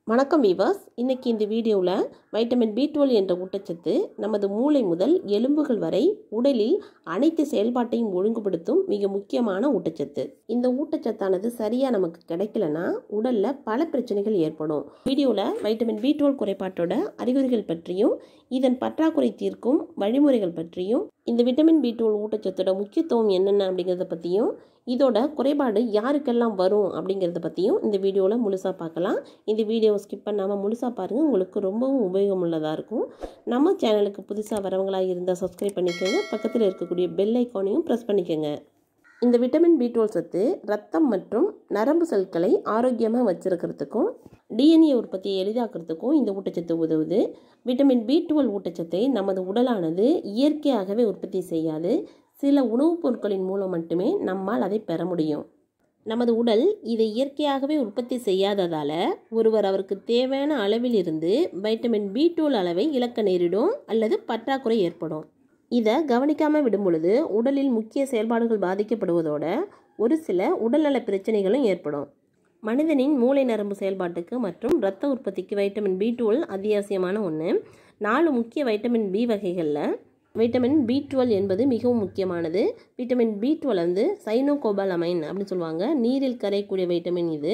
வணக்கம் வீவர்ஸ் இன்னைக்கு இந்த வீடியோவில் வைட்டமின் பி டுவெல் என்ற ஊட்டச்சத்து நமது மூளை முதல் எலும்புகள் வரை உடலில் அனைத்து செயல்பாட்டையும் ஒழுங்குபடுத்தும் மிக முக்கியமான ஊட்டச்சத்து இந்த ஊட்டச்சத்தானது சரியாக நமக்கு கிடைக்கலனா உடலில் பல பிரச்சனைகள் ஏற்படும் வீடியோவில் வைட்டமின் பி டுவெல் குறைபாட்டோட அறிகுறிகள் பற்றியும் இதன் பற்றாக்குறை தீர்க்கும் வழிமுறைகள் பற்றியும் இந்த விட்டமின் பி டுவெல் ஊட்டச்சத்தோட முக்கியத்துவம் என்னென்ன அப்படிங்கிறத பற்றியும் இதோட குறைபாடு யாருக்கெல்லாம் வரும் அப்படிங்கிறத பற்றியும் இந்த வீடியோவில் முழுசாக பார்க்கலாம் இந்த வீடியோவை ஸ்கிப் பண்ணாமல் முழுசாக பாருங்கள் உங்களுக்கு ரொம்பவும் உபயோகமுள்ளதாக இருக்கும் நம்ம சேனலுக்கு புதுசாக வரவங்களாக இருந்தால் சப்ஸ்கிரைப் பண்ணிக்கோங்க பக்கத்தில் இருக்கக்கூடிய பெல் ஐக்கானையும் ப்ரெஸ் பண்ணிக்கோங்க இந்த விட்டமின் பி டுவெல் சத்து ரத்தம் மற்றும் நரம்பு செல்களை ஆரோக்கியமாக வச்சிருக்கிறதுக்கும் டிஎன்ஏ உற்பத்தியை எளிதாக்குறதுக்கும் இந்த ஊட்டச்சத்து உதவுது விட்டமின் பி டுவெல் ஊட்டச்சத்தை நமது உடலானது இயற்கையாகவே உற்பத்தி செய்யாது சில உணவுப் பொருட்களின் மூலம் மட்டுமே நம்மால் அதை பெற முடியும் நமது உடல் இதை இயற்கையாகவே உற்பத்தி செய்யாததால் ஒருவர் அவருக்கு தேவையான அளவில் இருந்து வைட்டமின் பி டுவெல் அளவை இழக்க நேரிடும் அல்லது பற்றாக்குறை ஏற்படும் இதை கவனிக்காமல் விடும் பொழுது உடலில் முக்கிய செயல்பாடுகள் பாதிக்கப்படுவதோட ஒரு சில உடல்நல பிரச்சனைகளும் ஏற்படும் மனிதனின் மூளை நரம்பு செயல்பாட்டுக்கு மற்றும் இரத்த உற்பத்திக்கு வைட்டமின் பி டுவெல் அத்தியாவசியமான ஒன்று நாலு முக்கிய வைட்டமின் பி வகைகளில் வைட்டமின் பி டுவெல் என்பது மிகவும் முக்கியமானது விட்டமின் பி டுவெல் வந்து சைனோகோபாலமைன் அப்படின்னு சொல்லுவாங்க நீரில் கரையக்கூடிய வைட்டமின் இது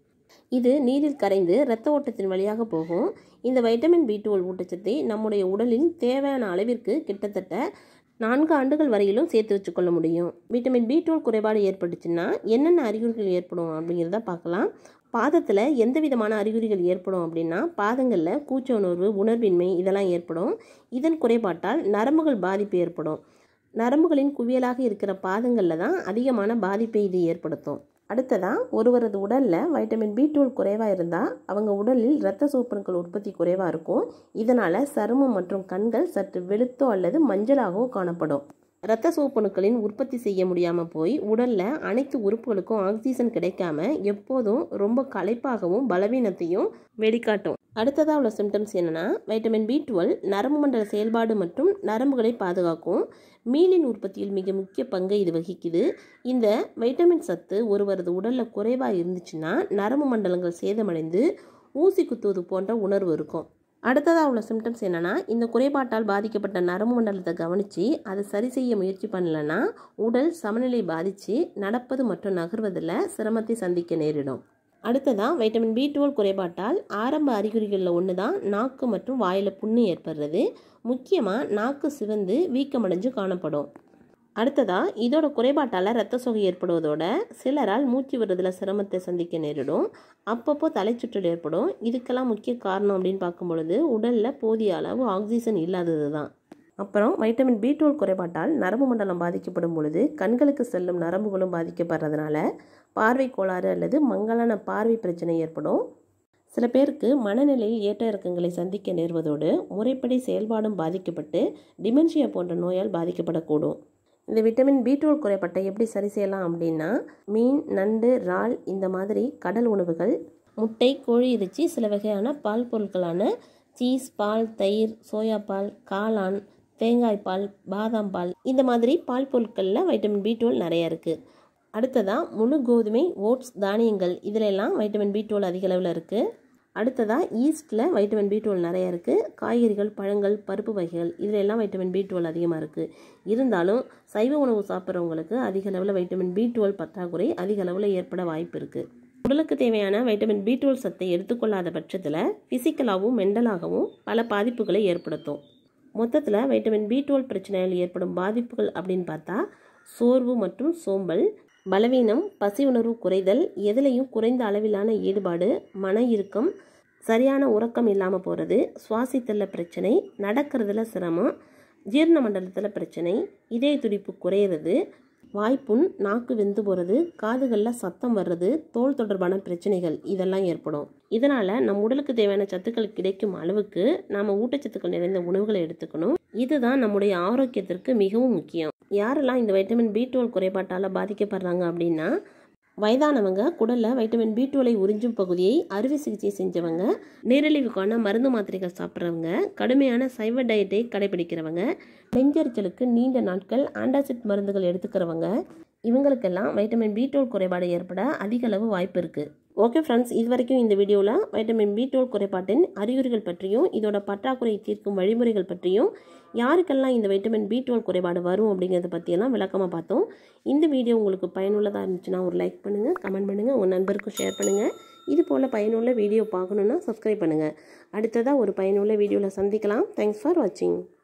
இது நீரில் கரைந்து இரத்த ஓட்டத்தின் வழியாக போகும் இந்த வைட்டமின் பி டுவெல் ஊட்டச்சத்தை நம்முடைய உடலில் தேவையான அளவிற்கு கிட்டத்தட்ட நான்கு ஆண்டுகள் வரையிலும் சேர்த்து வச்சுக்கொள்ள முடியும் விட்டமின் பி டுவெல் குறைபாடு ஏற்பட்டுச்சுன்னா என்னென்ன அறிகுறிகள் ஏற்படும் அப்படிங்கிறத பார்க்கலாம் பாதத்தில் எந்த விதமான அறிகுறிகள் ஏற்படும் அப்படின்னா பாதங்களில் கூச்ச உணர்வு உணர்வின்மை இதெல்லாம் ஏற்படும் இதன் குறைபாட்டால் நரம்புகள் பாதிப்பு ஏற்படும் நரம்புகளின் குவியலாக இருக்கிற பாதங்களில் தான் அதிகமான பாதிப்பை இது ஏற்படுத்தும் அடுத்ததாக ஒருவரது உடலில் வைட்டமின் பி டுவெல் குறைவாக இருந்தால் அவங்க உடலில் இரத்த சோப்பணுக்கள் உற்பத்தி குறைவாக இருக்கும் இதனால் சருமம் மற்றும் கண்கள் சற்று வெளுத்தோ அல்லது மஞ்சளாகவோ காணப்படும் இரத்த சோப்பணுக்களின் உற்பத்தி செய்ய முடியாமல் போய் உடலில் அனைத்து உறுப்புகளுக்கும் ஆக்சிஜன் கிடைக்காம எப்போதும் ரொம்ப களைப்பாகவும் பலவீனத்தையும் வெளிக்காட்டும் அடுத்ததாக உள்ள சிம்டம்ஸ் என்னென்னா வைட்டமின் பி டுவெல் நரம்பு மண்டல செயல்பாடு மற்றும் நரம்புகளை பாதுகாக்கும் மீனின் உற்பத்தியில் மிக முக்கிய பங்கை இது வகிக்குது இந்த வைட்டமின் சத்து ஒருவரது உடலில் குறைவாக இருந்துச்சுன்னா நரம்பு மண்டலங்கள் சேதமடைந்து ஊசி குத்துவது போன்ற உணர்வு இருக்கும் அடுத்ததாக உள்ள சிம்டம்ஸ் என்னென்னா இந்த குறைபாட்டால் பாதிக்கப்பட்ட நரம்பு மண்டலத்தை கவனித்து அதை சரி செய்ய முயற்சி பண்ணலன்னா உடல் சமநிலை பாதித்து நடப்பது மற்றும் நகர்வதில் சிரமத்தை சந்திக்க நேரிடும் அடுத்ததாக வைட்டமின் பி டுவெல் குறைபாட்டால் ஆரம்ப அறிகுறிகளில் ஒன்று தான் நாக்கு மற்றும் வாயில் புண்ணு ஏற்படுறது முக்கியமாக நாக்கு சிவந்து வீக்கமடைஞ்சு காணப்படும் அடுத்ததாக இதோட குறைபாட்டால் இரத்த சோகை ஏற்படுவதோட சிலரால் மூச்சு விடுறதுல சிரமத்தை சந்திக்க நேரிடும் அப்பப்போ தலைச்சுற்றல் ஏற்படும் இதுக்கெல்லாம் முக்கிய காரணம் அப்படின்னு பார்க்கும் பொழுது உடலில் போதிய அளவு ஆக்சிஜன் இல்லாதது தான் அப்புறம் வைட்டமின் பி டுவெல் குறைபாட்டால் நரம்பு மண்டலம் பாதிக்கப்படும் பொழுது கண்களுக்கு செல்லும் நரம்புகளும் பாதிக்கப்படுறதுனால பார்வை கோளாறு அல்லது மங்கலான பார்வை பிரச்சனை ஏற்படும் சில பேருக்கு மனநிலையில் ஏற்ற இறக்கங்களை சந்திக்க நேர்வதோடு முறைப்படி செயல்பாடும் பாதிக்கப்பட்டு டிமென்ஷியா போன்ற நோயால் பாதிக்கப்படக்கூடும் இந்த விட்டமின் பி டுவெல் குறைபாட்டை எப்படி சரி செய்யலாம் அப்படின்னா மீன் நண்டு இறால் இந்த மாதிரி கடல் உணவுகள் முட்டை கோழி இறைச்சி சில வகையான பால் பொருட்களான சீஸ் பால் தயிர் சோயா பால் காளான் தேங்காய் பால் பாதாம் பால் இந்த மாதிரி பால் பொருட்களில் வைட்டமின் பி டுவெல் நிறையா இருக்குது அடுத்ததாக முழு கோதுமை ஓட்ஸ் தானியங்கள் இதிலெல்லாம் வைட்டமின் பி டுவெல் அதிக அளவில் இருக்குது அடுத்ததாக ஈஸ்டில் வைட்டமின் பி டுவெல் நிறையா இருக்குது காய்கறிகள் பழங்கள் பருப்பு வகைகள் இதில் எல்லாம் வைட்டமின் பி டுவெல் அதிகமாக இருக்குது இருந்தாலும் சைவ உணவு சாப்பிட்றவங்களுக்கு அதிக அளவில் வைட்டமின் பி டுவெல் பற்றாக்குறை அதிக அளவில் ஏற்பட வாய்ப்பு இருக்குது உடலுக்கு தேவையான வைட்டமின் பி டுவெல் சத்தை எடுத்துக்கொள்ளாத பட்சத்தில் ஃபிசிக்கலாகவும் மென்டலாகவும் பல பாதிப்புகளை ஏற்படுத்தும் மொத்தத்தில் வைட்டமின் பி டுவெல் பிரச்சனையால் ஏற்படும் பாதிப்புகள் அப்படின்னு பார்த்தா சோர்வு மற்றும் சோம்பல் பலவீனம் பசி உணர்வு குறைதல் எதுலேயும் குறைந்த அளவிலான ஈடுபாடு மன இறுக்கம் சரியான உறக்கம் இல்லாமல் போகிறது சுவாசித்தலில் பிரச்சனை நடக்கிறதுல சிரமம் ஜீரண மண்டலத்தில் பிரச்சனை இதய துடிப்பு குறையிறது வாய்ப்புண் நாக்கு வெந்து போகிறது காதுகளில் சத்தம் வர்றது தோல் தொடர்பான பிரச்சனைகள் இதெல்லாம் ஏற்படும் இதனால் நம் உடலுக்கு தேவையான சத்துக்கள் கிடைக்கும் அளவுக்கு நாம் ஊட்டச்சத்துக்கள் நிறைந்த உணவுகளை எடுத்துக்கணும் இதுதான் நம்முடைய ஆரோக்கியத்திற்கு மிகவும் முக்கியம் யாரெல்லாம் இந்த வைட்டமின் பி டுவெல் குறைபாட்டால் பாதிக்கப்படுறாங்க அப்படின்னா வயதானவங்க குடலில் வைட்டமின் பி டுவெலை உறிஞ்சும் பகுதியை அறுவை சிகிச்சை செஞ்சவங்க நீரிழிவுக்கான மருந்து மாத்திரைகள் சாப்பிட்றவங்க கடுமையான சைவ டயட்டை கடைபிடிக்கிறவங்க நெஞ்சரிச்சலுக்கு நீண்ட நாட்கள் ஆண்டாசிட் மருந்துகள் எடுத்துக்கிறவங்க இவங்களுக்கெல்லாம் வைட்டமின் பி டுவெல் குறைபாடு ஏற்பட அதிக அளவு வாய்ப்பு இருக்குது ஓகே ஃப்ரெண்ட்ஸ் இது வரைக்கும் இந்த வீடியோவில் வைட்டமின் பி டுவெல் குறைபாட்டின் அறிகுறிகள் பற்றியும் இதோட பற்றாக்குறை தீர்க்கும் வழிமுறைகள் பற்றியும் யாருக்கெல்லாம் இந்த வைட்டமின் பி டுவெல் குறைபாடு வரும் அப்படிங்கிறத பற்றியெல்லாம் விளக்கமாக பார்த்தோம் இந்த வீடியோ உங்களுக்கு பயனுள்ளதாக இருந்துச்சுன்னா ஒரு லைக் பண்ணுங்கள் கமெண்ட் பண்ணுங்கள் உங்கள் நண்பருக்கும் ஷேர் பண்ணுங்கள் இது போல் பயனுள்ள வீடியோ பார்க்கணுன்னா சப்ஸ்கிரைப் பண்ணுங்கள் அடுத்ததாக ஒரு பயனுள்ள வீடியோவில் சந்திக்கலாம் தேங்க்ஸ் ஃபார் வாட்சிங்